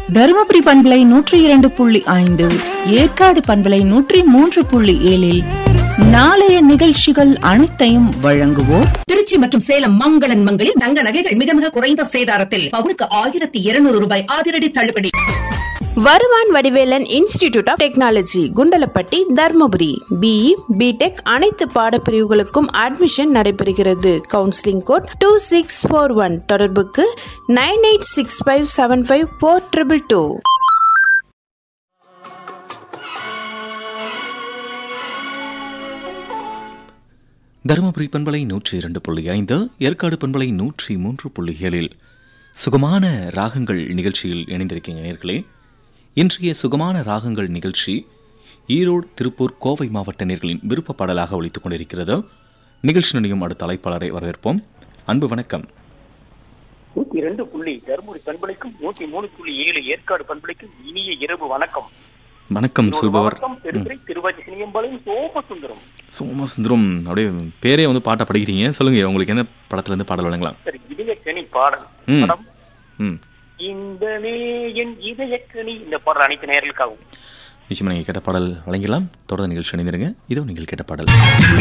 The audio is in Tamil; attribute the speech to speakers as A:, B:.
A: தருமபுரி பண்பலை நூற்றி இரண்டு புள்ளி ஐந்து ஏற்காடு பண்பலை நூற்றி மூன்று புள்ளி ஏழில் நாளைய நிகழ்ச்சிகள் அனைத்தையும் வழங்குவோர்
B: திருச்சி மற்றும் சேலம் மங்களன் மங்களில் தங்க நகைகள் மிக மிக குறைந்த சேதாரத்தில் பவுனுக்கு ஆயிரத்தி இருநூறு ரூபாய் அதிரடி தள்ளுபடி
C: Varuvan Vadivelan institute of technology Kundalapatti Dharmapuri BE BTech அனைத்து பாடப்பிரிவுகளுக்கும் அட்மிஷன் நடைபெறுகிறது counselling code two six four one தொடர்புக்கு nine eight six five seven five four triple two
D: Dharmapuri பண்பலை நூற்றி இரண்டு புள்ளி ஐந்து ஏற்காடு பண்பலை நூற்றி மூன்று புள்ளி ஏழில் சுகமான ராகங்கள் நிகழ்ச்சியில் இணைந்திருக்கீங்க நேர்களே இன்றைய சுகமான ராகங்கள் நிகழ்ச்சி ஈரோடு திருப்பூர் கோவை மாவட்ட நேர்களின் விருப்ப பாடலாக ஒலித்துக் கொண்டிருக்கிறது நிகழ்ச்சி நிலையும் அடுத்த அழைப்பாளரை வரவேற்போம் அன்பு வணக்கம்
E: நூத்தி ரெண்டு புள்ளி தருமபுரி பண்பலைக்கும் நூத்தி மூணு புள்ளி ஏழு ஏற்காடு பண்பலைக்கும் இனிய இரவு வணக்கம்
D: வணக்கம்
E: ஒரு
D: சொல்பவர்
E: மாவட்டம் பெருந்துறை திருவாச்சி சினியம்பாளையம் சோமசுந்தரம்
D: சோமசுந்தரம் அப்படியே பேரே வந்து பாட்டை படிக்கிறீங்க சொல்லுங்க உங்களுக்கு என்ன படத்துல இருந்து பாடல் வழங்கலாம்
E: சரி இதயக்கனி பாடல்
D: ம்.
E: படம்
D: ம்
E: இந்த என் இதயக்கனி இந்த பாடல் அனைத்து நேர்களுக்காகவும்
D: நிச்சயமா நீங்கள் கேட்ட பாடல் வழங்கலாம் தொடர்ந்து நிகழ்ச்சி இணைந்திருங்க இதோ நீங்கள் கேட்ட பாடல்